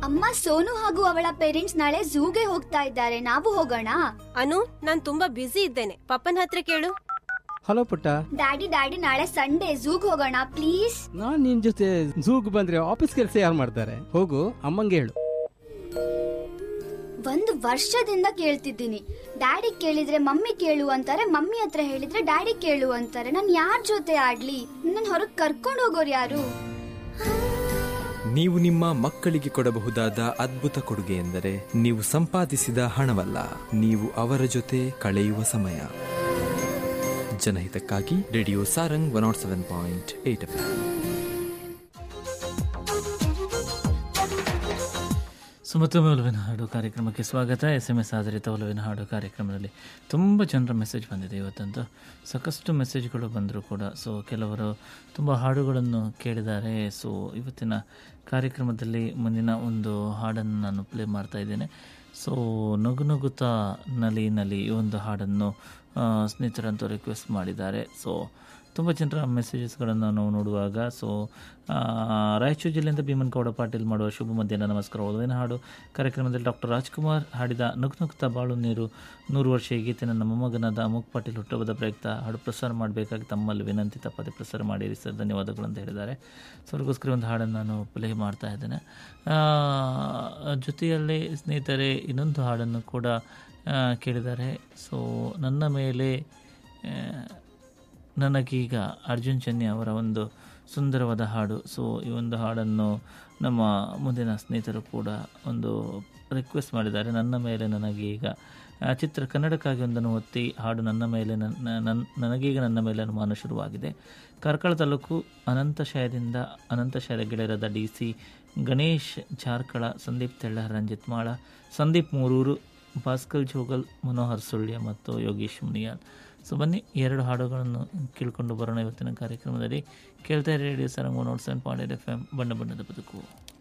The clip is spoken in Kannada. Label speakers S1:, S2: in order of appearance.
S1: ಅಮ್ಮ ಸೋನು ಹಾಗೂ ಅವಳ ಪೇರೆಂಟ್ಸ್ ನಾಳೆ ಝೂಗೆ ಹೋಗ್ತಾ ಇದ್ದಾರೆ ನಾವು ಹೋಗೋಣ
S2: ಅನು ನಾನ್ ತುಂಬಾ ಬ್ಯುಸಿ ಇದ್ದೇನೆ ಪಪ್ಪನ ಹತ್ರ ಕೇಳು
S3: ಹಲೋ ಪುಟ್ಟ
S1: ಡ್ಯಾಡಿ ಡ್ಯಾಡಿ ನಾಳೆ ಸಂಡೇ ಝೂಗ್ ಹೋಗೋಣ ಪ್ಲೀಸ್
S3: ನಾನ್ ನಿನ್ ಜೊತೆ ಝೂಗ್ ಬಂದ್ರೆ ಆಫೀಸ್ ಕೆಲಸ ಯಾರು ಮಾಡ್ತಾರೆ ಹೋಗು ಅಮ್ಮಂಗೆ ಹೇಳು
S1: ಒಂದು ವರ್ಷದಿಂದ ಕೇಳ್ತಿದ್ದೀನಿ ಡ್ಯಾಡಿ ಕೇಳಿದ್ರೆ ಮಮ್ಮಿ ಕೇಳು ಅಂತಾರೆ ಮಮ್ಮಿ ಹತ್ರ ಹೇಳಿದ್ರೆ ಡ್ಯಾಡಿ ಕೇಳು ಅಂತಾರೆ ನಾನು ಯಾರ ಜೊತೆ ಆಡ್ಲಿ ನನ್ನ ಹೊರಗ್ ಕರ್ಕೊಂಡು ಹೋಗೋರು ಯಾರು
S4: ನೀವು ನಿಮ್ಮ ಮಕ್ಕಳಿಗೆ ಕೊಡಬಹುದಾದ ಅದ್ಭುತ ಕೊಡುಗೆ ಎಂದರೆ ನೀವು ಸಂಪಾದಿಸಿದ ಹಣವಲ್ಲ ನೀವು ಅವರ ಜೊತೆ ಕಳೆಯುವ ಸಮಯ ಜನಹಿತಕ್ಕಾಗಿ radio Sarang one nought seven point eight F
S5: ಸುಮತುಮ ಒಲವಿನ ಹಾಡು ಕಾರ್ಯಕ್ರಮಕ್ಕೆ ಸ್ವಾಗತ ಎಸ್ ಎಮ್ ಎಸ್ ಆಧಾರಿತ ಒಲವಿನ ಹಾಡು ಕಾರ್ಯಕ್ರಮದಲ್ಲಿ ತುಂಬ ಜನರ ಮೆಸೇಜ್ ಬಂದಿದೆ ಇವತ್ತಂತೂ ಸಾಕಷ್ಟು ಮೆಸೇಜ್ಗಳು ಬಂದರೂ ಕೂಡ ಸೊ ಕೆಲವರು ತುಂಬ ಹಾಡುಗಳನ್ನು ಕೇಳಿದ್ದಾರೆ ಸೊ ಇವತ್ತಿನ ಕಾರ್ಯಕ್ರಮದಲ್ಲಿ ಮುಂದಿನ ಒಂದು ಹಾಡನ್ನು ನಾನು ಪ್ಲೇ ಮಾಡ್ತಾ ಇದ್ದೇನೆ ಸೊ ನಗು ನಗುತ್ತಾ ನಲಿ ನಲಿ ಈ ಒಂದು ಹಾಡನ್ನು ಆ, ಸ್ನೇಹಿತರಂತೂ ರಿಕ್ವೆಸ್ಟ್ ಮಾಡಿದ್ದಾರೆ ಸೊ ತುಂಬ ಜನರ ಮೆಸೇಜಸ್ಗಳನ್ನು ನಾವು ನೋಡುವಾಗ ಸೊ ಆ, ರಾಯಚೂರು ಜಿಲ್ಲೆಯಿಂದ ಭೀಮನ್ಗೌಡ ಪಾಟೀಲ್ ಮಾಡುವ ಶುಭ ಮಧ್ಯಾಹ್ನ ನಮಸ್ಕಾರ ಒಲವಿನ ಹಾಡು ಕಾರ್ಯಕ್ರಮದಲ್ಲಿ ಡಾಕ್ಟರ್ ರಾಜ್ಕುಮಾರ್ ಹಾಡಿದ ನುಗ್ನುಗ್ತಾ ಬಾಳು ನೀರು ನೂರು ವರ್ಷ ಈ ಗೀತೆನ ನಮ್ಮ ಮೊಮ್ಮಗನಾದ ಅಮುಕ್ ಪಾಟೀಲ್ ಹುಟ್ಟುಹಬ್ಬದ ಪ್ರಯುಕ್ತ ಹಾಡು ಪ್ರಸಾರ ಮಾಡಬೇಕಾಗಿ ತಮ್ಮಲ್ಲಿ ವಿನಂತಿ ತಪ್ಪದೆ ಪ್ರಸಾರ ಮಾಡಿರಿ ಸರ್ ಧನ್ಯವಾದಗಳು ಅಂತ ಹೇಳಿದ್ದಾರೆ ಸೊ ಅವ್ರಿಗೋಸ್ಕರ ಒಂದು ಹಾಡನ್ನು ನಾನು ಪ್ಲೇ ಮಾಡ್ತಾ ಇದ್ದೇನೆ ಆ, ಜೊತೆಯಲ್ಲಿ ಸ್ನೇಹಿತರೆ ಇನ್ನೊಂದು ಹಾಡನ್ನು ಕೂಡ ಆ, ಕೇಳಿದ್ದಾರೆ ಸೊ ನನ್ನ ಮೇಲೆ ಆ, ನನಗೀಗ ಅರ್ಜುನ್ ಚನ್ನಿ ಅವರ ಒಂದು ಸುಂದರವಾದ ಹಾಡು ಸೊ ಈ ಒಂದು ಹಾಡನ್ನು ನಮ್ಮ ಮುಂದಿನ ಸ್ನೇಹಿತರು ಕೂಡ ಒಂದು ರಿಕ್ವೆಸ್ಟ್ ಮಾಡಿದ್ದಾರೆ ನನ್ನ ಮೇಲೆ ನನಗೀಗ ಆ ಚಿತ್ರ ಕನ್ನಡಕ್ಕಾಗಿ ಒಂದನ್ನು ಒತ್ತಿ ಹಾಡು ನನ್ನ ಮೇಲೆ ನನ್ನ ನನ್ನ- ನನಗೀಗ ನನ್ನ ಮೇಲೆ ಅನುಮಾನ ಶುರುವಾಗಿದೆ ಕಾರ್ಕಳ ತಾಲೂಕು ಅನಂತಶಯದಿಂದ ಅನಂತಶಯದ ಗೆಳೆಯರಾದ ಡಿ ಸಿ ಗಣೇಶ್ ಜಾರ್ಕಳ ಸಂದೀಪ್ ತೆಳ್ಳಹರ ರಂಜಿತ್ ಮಾಳ ಸಂದೀಪ್ ಮೂರೂರು ಭಾಸ್ಕರ್ ಜೋಗಲ್ ಮನೋಹರ್ ಸುಳ್ಯ ಮತ್ತು ಯೋಗೀಶ್ ಮುನಿಯಾಲ್ ಸೊ ಬನ್ನಿ ಎರಡು ಹಾಡುಗಳನ್ನು ಕೇಳಿಕೊಂಡು ಬರೋಣ ಇವತ್ತಿನ ಕಾರ್ಯಕ್ರಮದಲ್ಲಿ ಕೇಳ್ತಾ radio Sarang one nought seven point F M ಬಣ್ಣ ಬಣ್ಣದ ಬದುಕು